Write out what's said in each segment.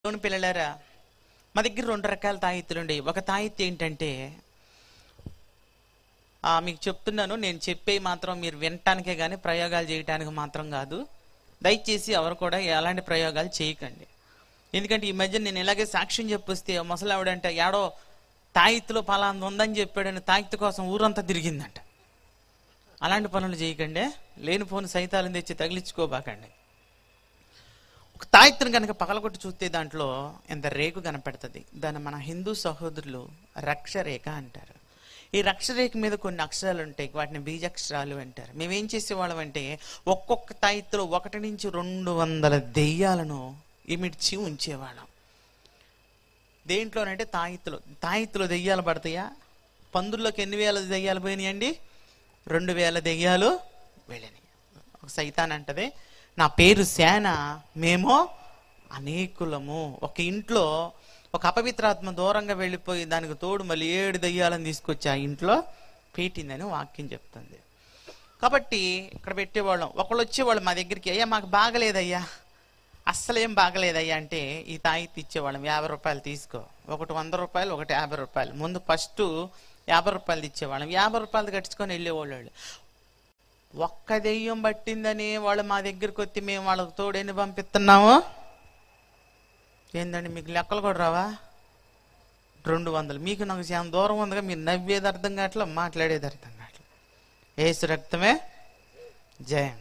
దేవుని పిల్లలారా మా దగ్గర రెండు రకాల తాయిత్తులు ఉండేవి ఒక తాయిత్తు ఏంటంటే ఆ, మీకు చెప్తున్నాను నేను చెప్పే మాత్రం మీరు వినటానికే కానీ ప్రయోగాలు చేయటానికి మాత్రం కాదు దయచేసి ఎవరు కూడా ఎలాంటి ప్రయోగాలు చేయకండి ఎందుకంటే ఈ మధ్య నేను ఇలాగే సాక్ష్యం చెప్పొస్తే ముసలావిడంటే ఏడో తాయిత్తులో పలాంది ఉందని చెప్పాడని తాయిత్తు కోసం ఊరంతా తిరిగిందంట అలాంటి పనులు చేయకండి లేనిపోని సైతాలను తెచ్చి తగిలించుకోబాకండి ఒక తాయిత్తును కనుక పగలగొట్టి చూస్తే దాంట్లో ఎంత రేకు కనపడుతుంది దాన్ని మన హిందూ సహోదరులు రక్షరేఖ అంటారు ఈ రక్షరేఖ మీద కొన్ని అక్షరాలు ఉంటాయి వాటిని బీజాక్షరాలు అంటారు మేమేం చేసేవాళ్ళం అంటే ఒక్కొక్క తాయిత్తులో ఒకటి నుంచి రెండు వందల దెయ్యాలను ఇమిడ్చి ఉంచేవాళ్ళం దేంట్లోనంటే తాయిత్తులో తాయిత్తులో దెయ్యాలు పడతాయా పందుల్లోకి ఎన్ని వేల దెయ్యాలు పోయినాయండి రెండు వేల దెయ్యాలు వెళ్ళినాయి ఒక సైతాన్ అంటది నా పేరు సేన మేము అనేకులము ఒక ఇంట్లో ఒక అపవిత్రాత్మ దూరంగా వెళ్ళిపోయి దానికి తోడు మళ్ళీ ఏడు దెయ్యాలను తీసుకొచ్చి ఆ ఇంట్లో పెట్టిందని వాక్యం చెప్తుంది కాబట్టి ఇక్కడ పెట్టేవాళ్ళం ఒకళ్ళు వచ్చేవాళ్ళు మా దగ్గరికి అయ్యా మాకు బాగలేదయ్యా అస్సలేం బాగలేదయ్యా అంటే ఈ తాయిత్తు ఇచ్చేవాళ్ళం యాభై రూపాయలు తీసుకో ఒకటి వంద రూపాయలు ఒకటి యాభై రూపాయలు ముందు ఫస్ట్ యాభై రూపాయలు ఇచ్చేవాళ్ళం యాభై రూపాయలు కట్టించుకొని వెళ్ళేవాళ్ళు వాళ్ళు. ఒక్క దెయ్యం పట్టిందని వాళ్ళు మా దగ్గరికి వచ్చి మేము వాళ్ళకి తోడేని పంపిస్తున్నాము ఏందండి మీకు లెక్కలు కూడా రావా రెండు వందలు మీకు నాకు చాలా దూరం ఉందిగా మీరు నవ్వేది అర్థం కావట్లే మాట్లాడేది అర్థం కావట్లే ఏసు రక్తమే జయం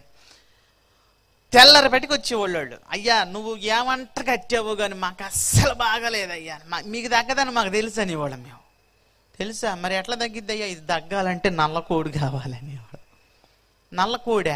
తెల్లరి బయటకు వచ్చేవాళ్ళు వాళ్ళు. అయ్యా నువ్వు ఏమంట కట్టావు కానీ మాకు అస్సలు బాగలేదయ్యా మా- మీకు తగ్గదని మాకు తెలుసు అనేవాళ్ళం మేము తెలుసా మరి ఎట్లా తగ్గిద్ది అయ్యా ఇది తగ్గాలంటే నల్ల కోడి కావాలనేవాడు నల్ల కోడా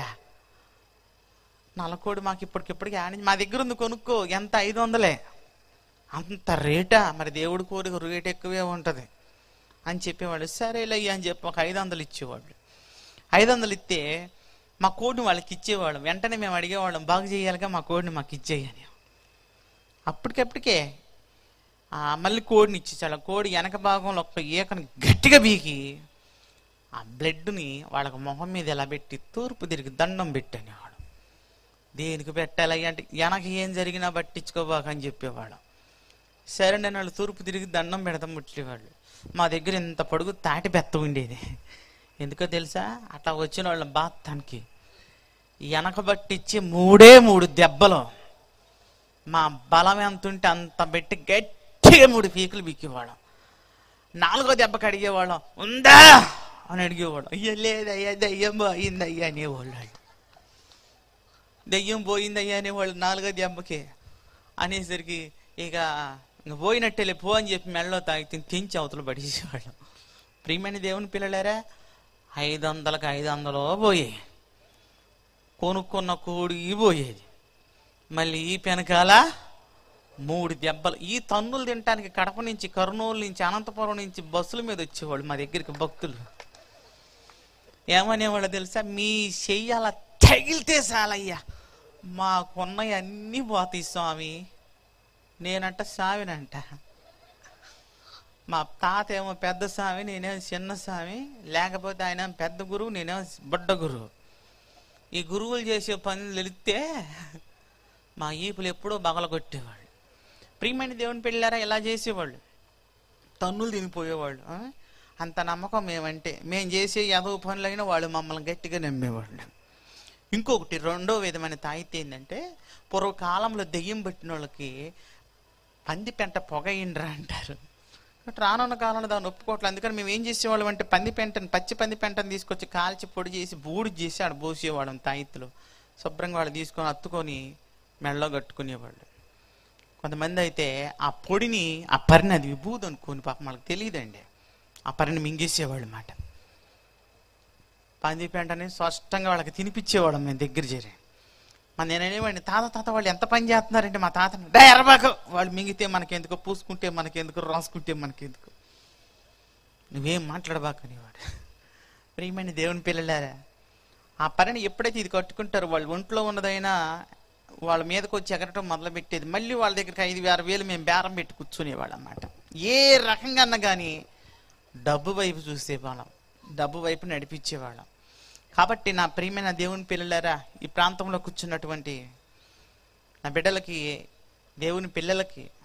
నల్ల కోడి మాకు ఇప్పటికిప్పటికి ఆడి మా దగ్గర ఉంది కొనుక్కో ఎంత ఐదు వందలే అంత రేటా మరి దేవుడి కోరిక రేట్ ఎక్కువే ఉంటుంది అని చెప్పేవాళ్ళు సరేలే అయ్యా అని చెప్పి ఒక ఐదు వందలు ఇచ్చేవాళ్ళు ఐదు వందలు ఇస్తే మా కోడిని వాళ్ళకి ఇచ్చేవాళ్ళం వెంటనే మేము అడిగేవాళ్ళం బాగు చేయాలిగా మా కోడిని మాకు ఇచ్చేయని అప్పటికప్పటికే ఆ, మళ్ళీ కోడిని ఇచ్చేసాడు కోడి వెనక భాగంలో ఒక ఈకని గట్టిగా బీకి ఆ బ్లడ్ని వాళ్ళకి మొహం మీద ఎలా పెట్టి తూర్పు తిరిగి దండం పెట్టనేవాడు దేనికి పెట్టాలి అంటే వెనక ఏం జరిగినా పట్టించుకోబాకని చెప్పేవాడు సరే నేను వాళ్ళు తూర్పు తిరిగి దండం పెడతాం ముట్లేవాళ్ళు మా దగ్గర ఇంత పొడుగు తాటి బెత్త ఉండేది ఎందుకో తెలుసా అట్లా వచ్చిన వాళ్ళ బాత్తానికి వెనక పట్టించి మూడే మూడు దెబ్బలు మా బలం ఎంత ఉంటే అంత పెట్టి గట్టిగా మూడు పీకులు బిక్కేవాళ్ళం నాలుగో దెబ్బకి అడిగేవాళ్ళం ఉందా అని అడిగేవాడు అయ్యా లేదయ్యా దయ్యం పోయింది అయ్యా అనేవాళ్ళు వాళ్ళు. దయ్యం పోయింది అయ్యా అనేవాళ్ళు నాలుగో దెబ్బకి అనేసరికి ఇక ఇంక పోయినట్టేలే పో అని చెప్పి మెడలో తాగి తెంచి అవతల పడేసేవాళ్ళం ప్రియమైన దేవుని పిల్లలారా ఐదు వందలకు ఐదు వందలు పోయాయి కొనుక్కున్న కోడి పోయేది మళ్ళీ ఈ పెనకాల మూడు దెబ్బలు ఈ తన్నులు తినటానికి కడప నుంచి కర్నూలు నుంచి అనంతపురం నుంచి బస్సుల మీద వచ్చేవాళ్ళు మా దగ్గరికి భక్తులు ఏమనేవాళ్ళు తెలుసా మీ చెయ్యి అలా తగిలితే చాలయ్యా మాకున్నవి అన్నీ పోతాయి స్వామి నేనంట స్వామినంట మా తాత ఏమో పెద్ద స్వామి నేనేమో చిన్న స్వామి లేకపోతే ఆయన ఏమో పెద్ద గురువు నేనేమో బుడ్డ గురువు ఈ గురువులు చేసే పనులు తెలిస్తే మా ఈపులు ఎప్పుడో బగల కొట్టేవాళ్ళు ప్రియమైన దేవుని పెళ్ళారా ఇలా చేసేవాళ్ళు తన్నులు తినిపోయేవాళ్ళు ఆ? అంత నమ్మకం మేమంటే మేము చేసే యదవ పనులైనా వాళ్ళు మమ్మల్ని గట్టిగా నమ్మేవాళ్ళు ఇంకొకటి రెండో విధమైన తాయితీ ఏంటంటే పూర్వకాలంలో దెయ్యం పట్టిన వాళ్ళకి పంది పెంట పొగ ఇండ్రా అంటారు బట్ రానున్న కాలంలో దాన్ని ఒప్పుకోవట్లేదు అందుకని మేము ఏం చేసేవాళ్ళం అంటే పంది పెంటని పచ్చి పంది పెంటని తీసుకొచ్చి కాల్చి పొడి చేసి బూడి చేసి ఆడ పోసేవాళ్ళం తాయిత్తులు శుభ్రంగా వాళ్ళు తీసుకొని అత్తుకొని మెడలో కట్టుకునేవాళ్ళు కొంతమంది అయితే ఆ పొడిని ఆ పరిని అది విభూది అనుకోని పాపం వాళ్ళకి తెలియదండి ఆ పరిని మింగేసేవాళ్ళు మాట పంది పెంటని స్పష్టంగా వాళ్ళకి తినిపించేవాళ్ళం మేము దగ్గర చేరి మన నేనేవాడిని తాత తాత వాళ్ళు ఎంత పని చేస్తున్నారంటే మా తాతని డా ఎర్రబాకు వాళ్ళు మింగితే మనకెందుకు పూసుకుంటే మనకెందుకు రాసుకుంటే మనకెందుకు నువ్వేం మాట్లాడబాకనేవాడు ప్రియమైన దేవుని పిల్లలారా ఆ పనిని ఎప్పుడైతే ఇది కట్టుకుంటారో వాళ్ళు ఒంట్లో ఉన్నదైనా వాళ్ళ మీదకి వచ్చి ఎగరటం మొదలు పెట్టేది మళ్ళీ వాళ్ళ దగ్గరికి ఐదు వేల వేలు మేము బేరం పెట్టి కూర్చునేవాళ్ళం అన్నమాట ఏ రకంగా అన్నా కానీ డబ్బు వైపు చూసేవాళ్ళం డబ్బు వైపు నడిపించేవాళ్ళం కాబట్టి నా ప్రియమైన దేవుని పిల్లలారా ఈ ప్రాంతంలో కూర్చున్నటువంటి నా బిడ్డలకి దేవుని పిల్లలకి